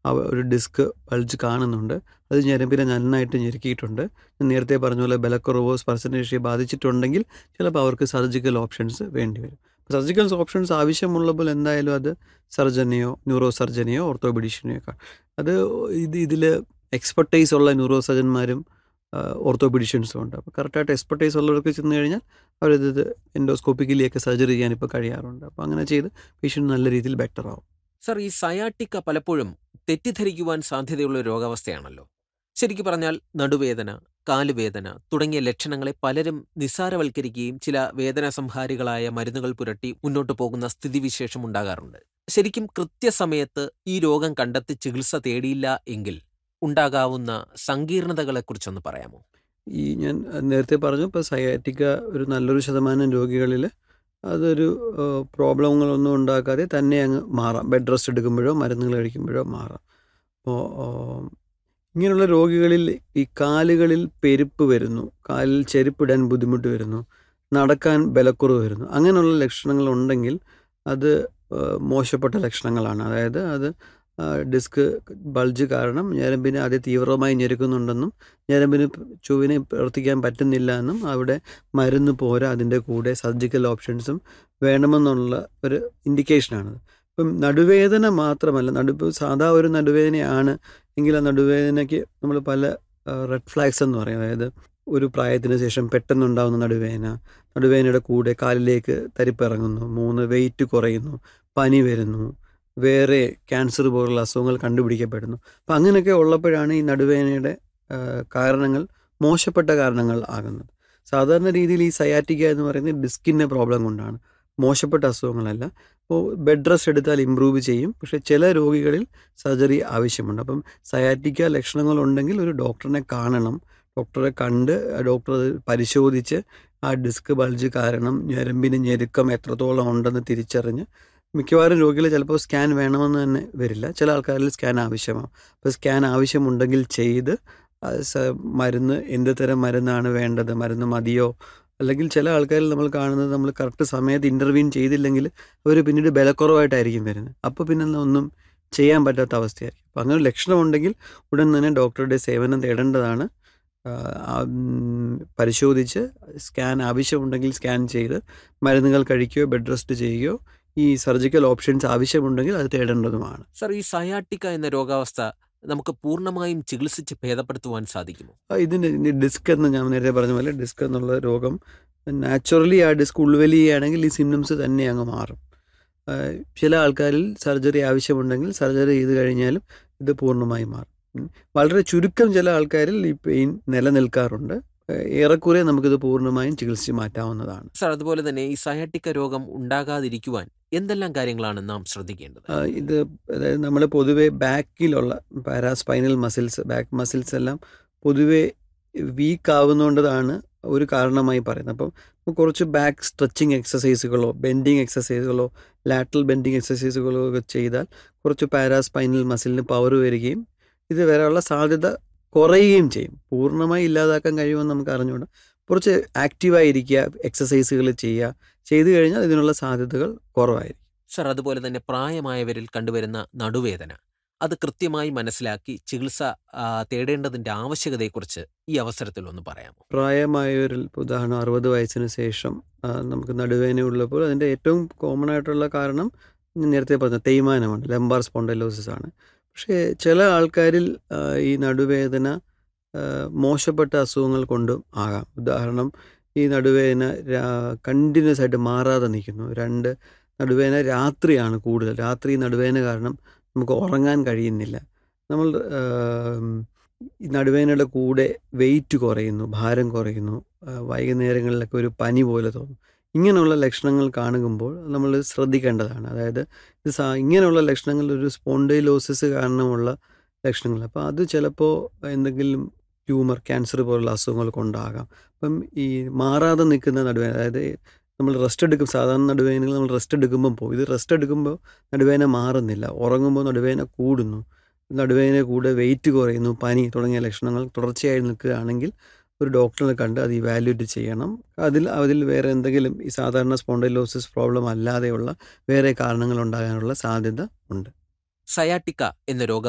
അവ- ഒരു disc bulge കാണുന്നുണ്ട് അത് ഞരമ്പിനെ നന്നായിട്ട് ഞെരുക്കിയിട്ടുണ്ട് ഞാൻ നേരത്തെ പറഞ്ഞ പോലെ ബലക്കുറവോ സ്പർശനശേഷിയെ ബാധിച്ചിട്ടുണ്ടെങ്കിൽ ചിലപ്പോൾ അവർക്ക് സർജിക്കൽ ഓപ്ഷൻസ് വേണ്ടി വരും സർജിക്കൽ ഓപ്ഷൻസ് ആവശ്യമുള്ളപ്പോൾ എന്തായാലും അത് സർജനെയോ ന്യൂറോ സർജനെയോ ഓർത്തോപെഡീഷ്യനെയോ ഒക്കെ അത് ഇത് ഇതിൽ എക്സ്പെർട്ടൈസ് ഉള്ള ന്യൂറോ സർജന്മാരും ഓർത്തോപെഡീഷ്യൻസും ഉണ്ട് അപ്പോൾ കറക്റ്റായിട്ട് എക്സ്പെർട്ടൈസ് ഉള്ളവർക്ക് ചെന്ന് കഴിഞ്ഞാൽ അവരിത് എൻഡോസ്കോപ്പിക്കലി ഒക്കെ സർജറി ചെയ്യാൻ ഇപ്പോൾ കഴിയാറുണ്ട് അപ്പോൾ അങ്ങനെ ചെയ്ത് പേഷ്യൻ്റ് നല്ല രീതിയിൽ ബെറ്റർ ആവും സർ ഈ സയാട്ടിക്ക പലപ്പോഴും തെറ്റിദ്ധരിക്കുവാൻ സാധ്യതയുള്ള ഒരു രോഗാവസ്ഥയാണല്ലോ ശരിക്കു പറഞ്ഞാൽ നടുവേദന കാലുവേദന തുടങ്ങിയ ലക്ഷണങ്ങളെ പലരും നിസ്സാരവൽക്കരിക്കുകയും ചില വേദന സംഹാരികളായ മരുന്നുകൾ പുരട്ടി മുന്നോട്ട് പോകുന്ന സ്ഥിതിവിശേഷം ഉണ്ടാകാറുണ്ട് ശരിക്കും കൃത്യസമയത്ത് ഈ രോഗം കണ്ടെത്തി ചികിത്സ തേടിയില്ല എങ്കിൽ ഉണ്ടാകാവുന്ന സങ്കീർണതകളെക്കുറിച്ചൊന്ന് പറയാമോ ഈ ഞാൻ നേരത്തെ പറഞ്ഞു ഇപ്പോൾ സയാറ്റിക്ക ഒരു നല്ലൊരു ശതമാനം രോഗികളിൽ അതൊരു പ്രോബ്ലങ്ങളൊന്നും ഉണ്ടാക്കാതെ തന്നെ അങ്ങ് മാറാം ബെഡ് റെസ്റ്റ് എടുക്കുമ്പോഴോ മരുന്നുകൾ കഴിക്കുമ്പോഴോ മാറാം അപ്പോൾ ഇങ്ങനെയുള്ള രോഗികളിൽ ഈ കാലുകളിൽ പെരുപ്പ് വരുന്നു കാലിൽ ചെരുപ്പിടാൻ ബുദ്ധിമുട്ട് വരുന്നു നടക്കാൻ ബലക്കുറവ് വരുന്നു അങ്ങനെയുള്ള ലക്ഷണങ്ങൾ ഉണ്ടെങ്കിൽ അത് ആ, മോശപ്പെട്ട ലക്ഷണങ്ങളാണ് അതായത് അത് ആ, ഡിസ്ക് ബൾജ് കാരണം ഞരമ്പിനെ അതിതീവ്രമായി ഞെരുക്കുന്നുണ്ടെന്നും ഞരമ്പിന് ചൊവ്വിനെ പ്രവർത്തിക്കാൻ പറ്റുന്നില്ല എന്നും അവിടെ മരുന്ന് പോരാ അതിൻ്റെ കൂടെ സർജിക്കൽ ഓപ്ഷൻസും വേണമെന്നുള്ള ഒരു ഇൻഡിക്കേഷനാണത് ഇപ്പം നടുവേദന മാത്രമല്ല നടുപ്പ് സാധാ ഒരു നടുവേദനയാണ് എങ്കിൽ ആ നടുവേദനയ്ക്ക് നമ്മൾ പല റെഡ് ഫ്ലാഗ്സ് എന്ന് പറയും അതായത് ഒരു പ്രായത്തിന് ശേഷം പെട്ടെന്നുണ്ടാകുന്ന നടുവേദന നടുവേദനയുടെ കൂടെ കാലിലേക്ക് തരിപ്പിറങ്ങുന്നു മൂന്ന് വെയിറ്റ് കുറയുന്നു പനി വരുന്നു വേറെ ക്യാൻസർ പോലുള്ള അസുഖങ്ങൾ കണ്ടുപിടിക്കപ്പെടുന്നു അപ്പം അങ്ങനെയൊക്കെ ഉള്ളപ്പോഴാണ് ഈ നടുവേദനയുടെ ആ, കാരണങ്ങൾ മോശപ്പെട്ട കാരണങ്ങൾ ആകുന്നത് സാധാരണ രീതിയിൽ ഈ സയാറ്റിക്ക എന്ന് പറയുന്നത് ഡിസ്കിൻ്റെ പ്രോബ്ലം കൊണ്ടാണ് മോശപ്പെട്ട അസുഖങ്ങളല്ല അപ്പോൾ ബെഡ് റെസ്റ്റ് എടുത്താൽ ഇമ്പ്രൂവ് ചെയ്യും പക്ഷേ ചില രോഗികളിൽ സർജറി ആവശ്യമുണ്ട് അപ്പം സയാറ്റിക്ക ലക്ഷണങ്ങളുണ്ടെങ്കിൽ ഒരു ഡോക്ടറിനെ കാണണം ഡോക്ടറെ കണ്ട് ആ ഡോക്ടർ അത് പരിശോധിച്ച് ആ ഡിസ്ക് ബൾജ് കാരണം ഞരമ്പിന് ഞെരുക്കം എത്രത്തോളം ഉണ്ടെന്ന് തിരിച്ചറിഞ്ഞ് മിക്കവാറും രോഗികൾ ചിലപ്പോൾ സ്കാൻ വേണമെന്ന് തന്നെ വരില്ല ചില ആൾക്കാരിൽ സ്കാൻ ആവശ്യമാവും അപ്പോൾ സ്കാൻ ആവശ്യമുണ്ടെങ്കിൽ ചെയ്ത് അത് സ- മരുന്ന് എന്ത് തരം മരുന്നാണ് വേണ്ടത് മരുന്ന് മതിയോ അല്ലെങ്കിൽ ചില ആൾക്കാരിൽ നമ്മൾ കാണുന്നത് നമ്മൾ കറക്റ്റ് സമയത്ത് ഇൻ്റർവ്യൂൻ ചെയ്തില്ലെങ്കിൽ അവർ പിന്നീട് ബലക്കുറവായിട്ടായിരിക്കും വരുന്നത് അപ്പോൾ പിന്നെ ഒന്നും ചെയ്യാൻ പറ്റാത്ത അവസ്ഥയായിരിക്കും അപ്പോൾ അങ്ങനെ ഒരു ലക്ഷണമുണ്ടെങ്കിൽ ഉടൻ തന്നെ ഡോക്ടറുടെ സേവനം തേടേണ്ടതാണ് ആ, ആ, ഉം, പരിശോധിച്ച് സ്കാൻ ആവശ്യമുണ്ടെങ്കിൽ സ്കാൻ ചെയ്ത് മരുന്നുകൾ കഴിക്കുകയോ ബെഡ് റെസ്റ്റ് ചെയ്യുകയോ ഈ സർജിക്കൽ ഓപ്ഷൻസ് ആവശ്യമുണ്ടെങ്കിൽ അത് തേടേണ്ടതുമാണ് സർ ഈ സയാട്ടിക്ക എന്ന രോഗാവസ്ഥ നമുക്ക് പൂർണ്ണമായും ചികിത്സിച്ച് ഭേദപ്പെടുത്തുവാൻ സാധിക്കുമോ ആ, ഇതിന് ഡിസ്ക് എന്ന് ഞാൻ നേരത്തെ പറഞ്ഞ പോലെ ഡിസ്ക് എന്നുള്ള രോഗം നാച്ചുറലി ആ ഡിസ്ക് ഉൾവലിയുകയാണെങ്കിൽ ഈ സിംറ്റംസ് തന്നെ അങ്ങ് മാറും ആ, ചില ആൾക്കാരിൽ സർജറി ആവശ്യമുണ്ടെങ്കിൽ സർജറി ചെയ്ത് കഴിഞ്ഞാലും ഇത് പൂർണ്ണമായി മാറും ഉം. വളരെ ചുരുക്കം ചില ആൾക്കാരിൽ ഈ പെയിൻ നിലനിൽക്കാറുണ്ട് ആ, ഏറെക്കുറെ നമുക്കിത് പൂർണ്ണമായും ചികിത്സിച്ച് മാറ്റാവുന്നതാണ് സർ അതുപോലെ തന്നെ ഈ സയാട്ടിക്ക രോഗം ഉണ്ടാകാതിരിക്കുവാൻ എന്തെല്ലാം കാര്യങ്ങളാണ് നാം ശ്രദ്ധിക്കേണ്ടത് ആ, ഇത് അതായത് നമ്മൾ പൊതുവേ ബാക്കിലുള്ള പാരാസ്പൈനൽ മസിൽസ് ബാക്ക് മസിൽസ് എല്ലാം പൊതുവേ വീക്ക് ആവുന്നതുകൊണ്ടതാണ് ഒരു കാരണമായി പറയുന്നത് അപ്പം നമുക്ക് കുറച്ച് ബാക്ക് സ്ട്രെച്ചിങ് എക്സസൈസുകളോ ബെൻഡിങ് എക്സസൈസുകളോ ലാറ്ററൽ ബെൻഡിങ് എക്സസൈസുകളോ ഒക്കെ ചെയ്താൽ കുറച്ച് പാരാസ്പൈനൽ മസിലിന് പവർ വരികയും ഇത് വരാനുള്ള സാധ്യത കുറയുകയും ചെയ്യും പൂർണ്ണമായി ഇല്ലാതാക്കാൻ കഴിയുമെന്ന് നമുക്ക് അറിഞ്ഞുകൂടാ കുറച്ച് ആക്റ്റീവായിരിക്കുക എക്സസൈസുകൾ ചെയ്യുക ചെയ്തു കഴിഞ്ഞാൽ ഇതിനുള്ള സാധ്യതകൾ കുറവായിരിക്കും സർ അതുപോലെ തന്നെ പ്രായമായവരിൽ കണ്ടുവരുന്ന നടുവേദന അത് കൃത്യമായി മനസ്സിലാക്കി ചികിത്സ ആ, തേടേണ്ടതിന്റെ ആവശ്യകതയെക്കുറിച്ച് ഈ അവസരത്തിൽ ഒന്ന് പറയാമോ പ്രായമായവരിൽ ഇപ്പോൾ ഉദാഹരണം അറുപത് വയസ്സിന് ശേഷം ആ, നമുക്ക് നടുവേദന ഉള്ളപ്പോൾ അതിൻ്റെ ഏറ്റവും കോമൺ ആയിട്ടുള്ള കാരണം ഞാൻ നേരത്തെ പറഞ്ഞ തേയ്മാനമാണ് ലംബാർ സ്പോണ്ടൈലോസിസ് ആണ് പക്ഷേ ചില ആൾക്കാരിൽ ആ, ഈ നടുവേദന ആ, മോശപ്പെട്ട അസുഖങ്ങൾ കൊണ്ടും ആകാം ഉദാഹരണം ഈ നടുവേദന കണ്ടിന്യൂസ് ആയിട്ട് മാറാതെ നിൽക്കുന്നു രണ്ട് നടുവേദന രാത്രിയാണ് കൂടുതൽ രാത്രി നടുവേദന കാരണം നമുക്ക് ഉറങ്ങാൻ കഴിയുന്നില്ല നമ്മൾ ആം, ഈ നടുവേദനയുടെ കൂടെ വെയിറ്റ് കുറയുന്നു ഭാരം കുറയുന്നു ആ, വൈകുന്നേരങ്ങളിലൊക്കെ ഒരു പനി പോലെ തോന്നും ഇങ്ങനെയുള്ള ലക്ഷണങ്ങൾ കാണുമ്പോൾ നമ്മൾ ശ്രദ്ധിക്കേണ്ടതാണ് അതായത് ഇത് സാ ഇങ്ങനെയുള്ള ലക്ഷണങ്ങൾ ഒരു സ്പോണ്ടൈലോസിസ് കാരണമുള്ള ലക്ഷണങ്ങൾ അപ്പോൾ അത് ചിലപ്പോൾ എന്തെങ്കിലും ട്യൂമർ ക്യാൻസർ പോലുള്ള അസുഖങ്ങൾ കൊണ്ടാകാം അപ്പം ഈ മാറാതെ നിൽക്കുന്ന നടുവേദന അതായത് നമ്മൾ റെസ്റ്റ് എടുക്കും സാധാരണ നടുവേദനകൾ നമ്മൾ റെസ്റ്റ് എടുക്കുമ്പോൾ പോകും ഇത് റെസ്റ്റ് എടുക്കുമ്പോൾ നടുവേദന മാറുന്നില്ല ഉറങ്ങുമ്പോൾ നടുവേദന കൂടുന്നു നടുവേദന കൂടെ വെയിറ്റ് കുറയുന്നു പനി തുടങ്ങിയ ലക്ഷണങ്ങൾ തുടർച്ചയായി നിൽക്കുകയാണെങ്കിൽ ഒരു ഡോക്ടറിനെ കണ്ട് അത് ഇവാലുവേറ്റ് ചെയ്യണം അതിൽ അതിൽ വേറെ എന്തെങ്കിലും ഈ സാധാരണ സ്പോണ്ടൈലോസിസ് പ്രോബ്ലം അല്ലാതെയുള്ള വേറെ കാരണങ്ങൾ ഉണ്ടാകാനുള്ള സാധ്യത ഉണ്ട് സയാട്ടിക്ക എന്ന രോഗ